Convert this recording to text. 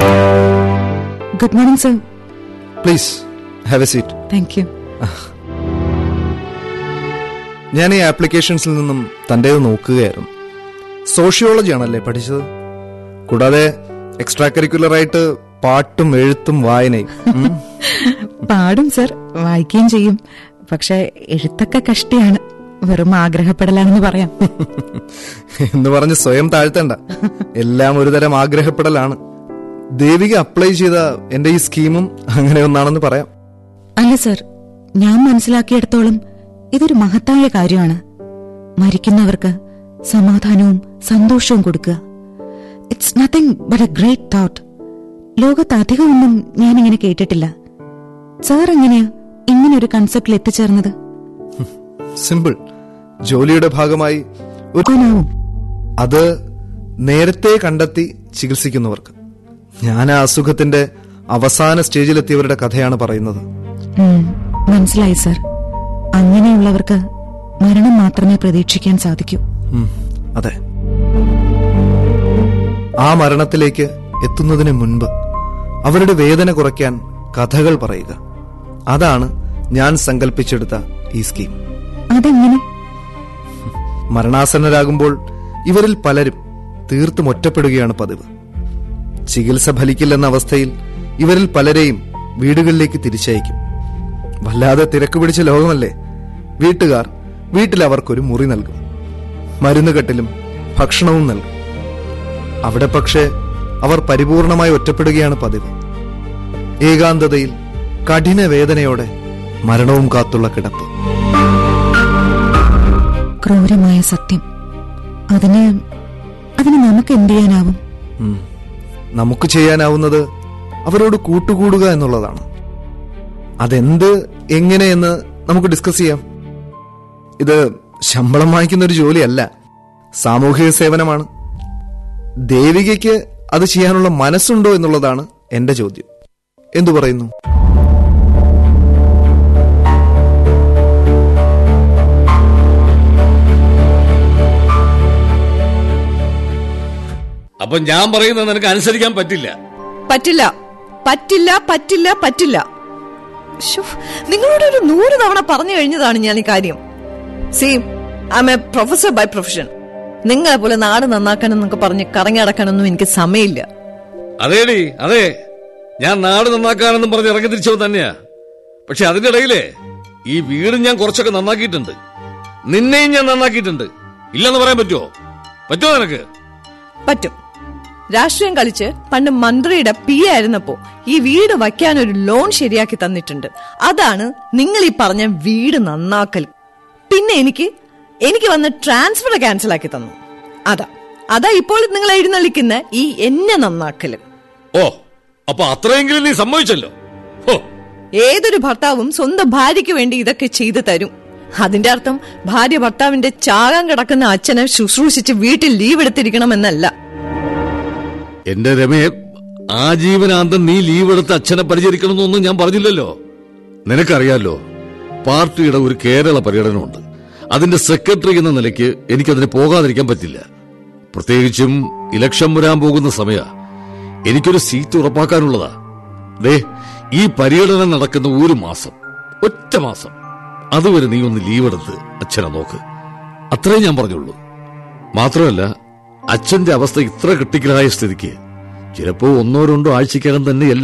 Good morning sir please have a seat thank you ഞാൻ ഈ ആപ്ലിക്കേഷൻസിൽ നിന്നും തൻ്റേത് നോക്കുകയായിരുന്നു സോഷ്യോളജി ആണല്ലേ പഠിച്ചത് കൂടാതെ എക്സ്ട്രാ കരിക്കുലർ ആയിട്ട് പാട്ടും എഴുത്തും വായനയും ഉം. പാടും സർ വായിക്കുകയും ചെയ്യും പക്ഷെ എഴുത്തൊക്കെ കഷ്ടിയാണ് വെറും ആഗ്രഹപ്പെടലാണെന്ന് പറയാം എന്ന് പറഞ്ഞ് സ്വയം താഴ്ത്തണ്ട എല്ലാം ഒരു തരം ആഗ്രഹപ്പെടലാണ് ദേവിക അപ്ലൈ ചെയ്ത എന്റെ ഈ സ്കീമും അങ്ങനെ ഒന്നാണെന്ന് പറയാം അല്ല സർ ഞാൻ മനസ്സിലാക്കിയിടത്തോളം ഇതൊരു മഹത്തായ കാര്യമാണ് മരിക്കുന്നവർക്ക് സമാധാനവും സന്തോഷവും കൊടുക്കുക it's nothing but a great thought ലോകത്ത് അധികമൊന്നും ഞാനിങ്ങനെ കേട്ടിട്ടില്ല സാർ എങ്ങനെയാ ഇങ്ങനെ ഒരു കൺസെപ്റ്റിൽ എത്തിച്ചേർന്നത് സിമ്പിൾ ജോലിയുടെ ഭാഗമായി ഒരു ആവും അത് നേരത്തെ കണ്ടെത്തി ചികിത്സിക്കുന്നവർക്ക് ഞാൻ ആ അസുഖത്തിന്റെ അവസാന സ്റ്റേജിലെത്തിയവരുടെ കഥയാണ് പറയുന്നത് ഉം, മനസ്സിലായി സർ അങ്ങനെയുള്ളവർക്ക് മരണം മാത്രമേ പ്രതീക്ഷിക്കാൻ സാധിക്കൂ ഉം, അതെ ആ മരണത്തിലേക്ക് എത്തുന്നതിന് മുൻപ് അവരുടെ വേദന കുറയ്ക്കാൻ കഥകൾ പറയുക അതാണ് ഞാൻ സങ്കല്പിച്ചെടുത്ത ഈ സ്കീം അതെങ്ങനെ മരണാസന്നരാകുമ്പോൾ ഇവരിൽ പലരും തീർത്തും ഒറ്റപ്പെടുകയാണ് പതിവ് ചികിത്സ ഫലിക്കില്ലെന്ന അവസ്ഥയിൽ ഇവരിൽ പലരെയും വീടുകളിലേക്ക് തിരിച്ചയക്കും വല്ലാതെ തിരക്ക് പിടിച്ച ലോകമല്ലേ വീട്ടുകാർ വീട്ടിൽ അവർക്കൊരു മുറി നൽകും മരുന്നുകെട്ടിലും ഭക്ഷണവും നൽകും അവിടെ പക്ഷേ അവർ പരിപൂർണമായി ഒറ്റപ്പെടുകയാണ് പതിവ് ഏകാന്തതയിൽ കഠിന വേദനയോടെ മരണവും കാത്തുള്ള കിടപ്പ് ക്രൂരമായ സത്യം അതിന് അതിന് നമുക്ക് എന്ത് ചെയ്യാനാവും ഉം. നമുക്ക് ചെയ്യാനാവുന്നത് അവരോട് കൂട്ടുകൂടുക എന്നുള്ളതാണ് അതെന്ത് എങ്ങനെയെന്ന് നമുക്ക് ഡിസ്കസ് ചെയ്യാം ഇത് ശമ്പളം വാങ്ങിക്കുന്ന ഒരു ജോലിയല്ല സാമൂഹിക സേവനമാണ് ദേവികയ്ക്ക് അത് ചെയ്യാനുള്ള മനസ്സുണ്ടോ എന്നുള്ളതാണ് എന്റെ ചോദ്യം എന്തു പറയുന്നു അപ്പൊ ഞാൻ പറയുന്നത് നിനക്ക് അനുസരിക്കാൻ പറ്റില്ല പറ്റില്ല പറ്റില്ല പറ്റില്ല പറ്റില്ല ശ്ശോ, നിങ്ങളോട് ഒരു നൂറ് തവണ പറഞ്ഞു കഴിഞ്ഞതാണ് ഞാൻ ഈ കാര്യം C I A professor by profession നിങ്ങളെ പോലെ നാട് നന്നാക്കണം എന്നൊക്കെ പറഞ്ഞ് കറങ്ങി നടക്കാനൊന്നും എനിക്ക് സമയമില്ല അതേടി അതെ ഞാൻ നാട് നന്നാക്കാനെന്നും പറഞ്ഞ് ഇറങ്ങി തിരിച്ചവൻ തന്നെയാ പക്ഷെ അതിന്റെ ഇടയിലേ ഈ വീട് ഞാൻ കുറച്ചൊക്കെ നന്നാക്കിയിട്ടുണ്ട് നിന്നെയും ഞാൻ നന്നാക്കിയിട്ടുണ്ട് ഇല്ലെന്ന് പറയാൻ പറ്റുമോ പറ്റുമോ നിനക്ക് പറ്റും രാഷ്ട്രീയം കളിച്ച് പണ്ട് മന്ത്രിയുടെ പി ആയിരുന്നപ്പോ ഈ വീട് വയ്ക്കാൻ ഒരു ലോൺ ശരിയാക്കി തന്നിട്ടുണ്ട് അതാണ് നിങ്ങൾ ഈ പറഞ്ഞ വീട് നന്നാക്കൽ പിന്നെ എനിക്ക് എനിക്ക് വന്ന് ട്രാൻസ്ഫർ ക്യാൻസൽ ആക്കി തന്നു അതാ അതാ ഇപ്പോൾ നിങ്ങൾ എഴുന്നള്ളിക്കുന്ന ഈ എന്നെ നന്നാക്കല് ഓ അപ്പൊ അത്രയെങ്കിലും നീ സമ്മതിച്ചല്ലോ ഹോ ഏതൊരു ഭർത്താവും സ്വന്തം ഭാര്യയ്ക്ക് വേണ്ടി ഇതൊക്കെ ചെയ്തു തരും അതിന്റെ അർത്ഥം ഭാര്യ ഭർത്താവിന്റെ ചാകാൻ കിടക്കുന്ന അച്ഛനെ ശുശ്രൂഷിച്ച് വീട്ടിൽ ലീവ് എടുത്തിരിക്കണമെന്നല്ല എന്റെ രമേ ആജീവനാന്തം നീ ലീവ് എടുത്ത് അച്ഛനെ പരിചരിക്കണമെന്നൊന്നും ഞാൻ പറഞ്ഞില്ലല്ലോ നിനക്കറിയാലോ പാർട്ടിയുടെ ഒരു കേരള പര്യടനമുണ്ട് അതിന്റെ സെക്രട്ടറി എന്ന നിലയ്ക്ക് എനിക്കതിന് പോകാതിരിക്കാൻ പറ്റില്ല പ്രത്യേകിച്ചും ഇലക്ഷൻ വരാൻ പോകുന്ന സമയ എനിക്കൊരു സീറ്റ് ഉറപ്പാക്കാനുള്ളതാ ദേ ഈ പര്യടനം നടക്കുന്ന ഒരു മാസം ഒറ്റ മാസം അതുവരെ നീ ഒന്ന് ലീവ് എടുത്ത് അച്ഛനെ നോക്ക് അത്രേ ഞാൻ പറഞ്ഞുള്ളൂ മാത്രമല്ല അച്ഛന്റെ അവസ്ഥ ഇത്ര ക്രിട്ടിക്കലായ സ്ഥിതിക്ക് ചിലപ്പോ ഒന്നോ രണ്ടോ ആഴ്ചക്കകം തന്നെ എല്ലാ